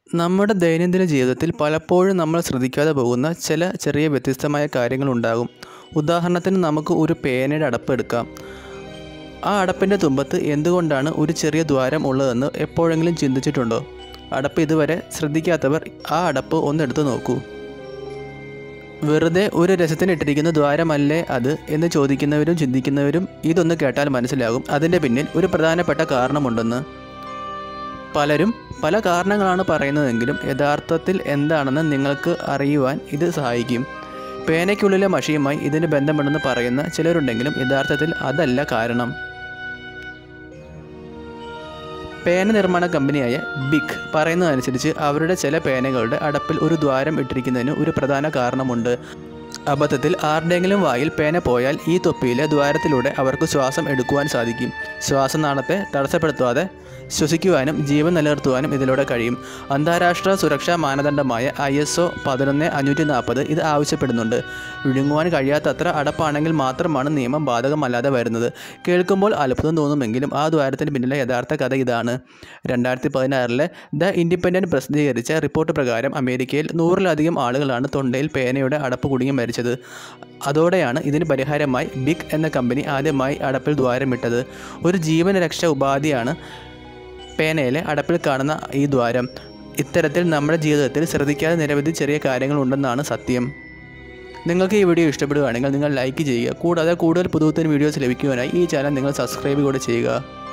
നമ്മുടെ ദൈനംദിന ജീവിതത്തിൽ പലപ്പോഴും നമ്മൾ ശ്രദ്ധിക്കാതെ പോകുന്ന ചില ചെറിയ വ്യത്യസ്തമായ കാര്യങ്ങളുണ്ടാകും ഉദാഹരണത്തിന് നമുക്ക് ഒരു പേനയുടെ അടപ്പ് എടുക്കാം ആ അടപ്പിൻ്റെ തുമ്പത്ത് എന്തുകൊണ്ടാണ് ഒരു ചെറിയ ദ്വാരം ഉള്ളതെന്ന് എപ്പോഴെങ്കിലും ചിന്തിച്ചിട്ടുണ്ടോ അടപ്പ് ഇതുവരെ ശ്രദ്ധിക്കാത്തവർ ആ അടപ്പ് ഒന്നെടുത്ത് നോക്കൂ വെറുതെ ഒരു രസത്തിന് ഇട്ടിരിക്കുന്ന ദ്വാരമല്ലേ അത് എന്ന് ചോദിക്കുന്നവരും ചിന്തിക്കുന്നവരും ഇതൊന്ന് കേട്ടാൽ മനസ്സിലാകും അതിൻ്റെ പിന്നിൽ ഒരു പ്രധാനപ്പെട്ട കാരണമുണ്ടെന്ന് പലരും പല കാരണങ്ങളാണ് പറയുന്നതെങ്കിലും യഥാർത്ഥത്തിൽ എന്താണെന്ന് നിങ്ങൾക്ക് അറിയുവാൻ ഇത് സഹായിക്കും പേനയ്ക്കുള്ളിലെ മഷിയുമായി ഇതിന് ബന്ധമുണ്ടെന്ന് പറയുന്ന ചിലരുണ്ടെങ്കിലും യഥാർത്ഥത്തിൽ അതല്ല കാരണം പേന നിർമ്മാണ കമ്പനിയായ ബിഗ് പറയുന്നതനുസരിച്ച് അവരുടെ ചില പേനകളുടെ അടപ്പിൽ ഒരു ദ്വാരം ഇട്ടിരിക്കുന്നതിന് ഒരു പ്രധാന കാരണമുണ്ട് അബദ്ധത്തിൽ ആരുടെയെങ്കിലും വായിൽ പേന പോയാൽ ഈ തൊപ്പിയിലെ ദ്വാരത്തിലൂടെ അവർക്ക് ശ്വാസം എടുക്കുവാൻ സാധിക്കും ശ്വാസനാളത്തെ തടസ്സപ്പെടുത്താതെ ശ്വസിക്കുവാനും ജീവൻ നിലനിർത്തുവാനും ഇതിലൂടെ കഴിയും അന്താരാഷ്ട്ര സുരക്ഷാ മാനദണ്ഡമായ ഐ എസ് ഒ പതിനൊന്ന് അഞ്ഞൂറ്റി നാൽപ്പത് ഇത് ആവശ്യപ്പെടുന്നുണ്ട് വിഴുങ്ങുവാൻ കഴിയാത്തത്ര അടപ്പാണെങ്കിൽ മാത്രമാണ് നിയമം ബാധകമല്ലാതെ വരുന്നത് കേൾക്കുമ്പോൾ അത്ഭുതം തോന്നുമെങ്കിലും ആ ദ്വാരത്തിന് പിന്നിലെ യഥാർത്ഥ കഥ ഇതാണ് രണ്ടായിരത്തി പതിനാറിലെ ദ ഇൻഡിപെൻഡൻറ്റ് പ്രസിദ്ധീകരിച്ച റിപ്പോർട്ട് പ്രകാരം അമേരിക്കയിൽ നൂറിലധികം ആളുകളാണ് തൊണ്ടയിൽ പേനയുടെ അടപ്പ് കുടുങ്ങി മരിച്ചത് അതോടെയാണ് ഇതിന് പരിഹാരമായി ബിഗ് എന്ന കമ്പനി ആദ്യമായി അടപ്പിൽ ദ്വാരമിട്ടത് ഒരു ജീവന രക്ഷ ഉപാധിയാണ് പേനയിലെ അടപ്പിൽ കാണുന്ന ഈ ദ്വാരം ഇത്തരത്തിൽ നമ്മുടെ ജീവിതത്തിൽ ശ്രദ്ധിക്കാതെ നിരവധി ചെറിയ കാര്യങ്ങളുണ്ടെന്നാണ് സത്യം നിങ്ങൾക്ക് ഈ വീഡിയോ ഇഷ്ടപ്പെടുകയാണെങ്കിൽ നിങ്ങൾ ലൈക്ക് ചെയ്യുക കൂടാതെ കൂടുതൽ പുതുപുത്തൻ വീഡിയോസ് ലഭിക്കുവാനായി ഈ ചാനൽ നിങ്ങൾ സബ്സ്ക്രൈബ് കൂടെ ചെയ്യുക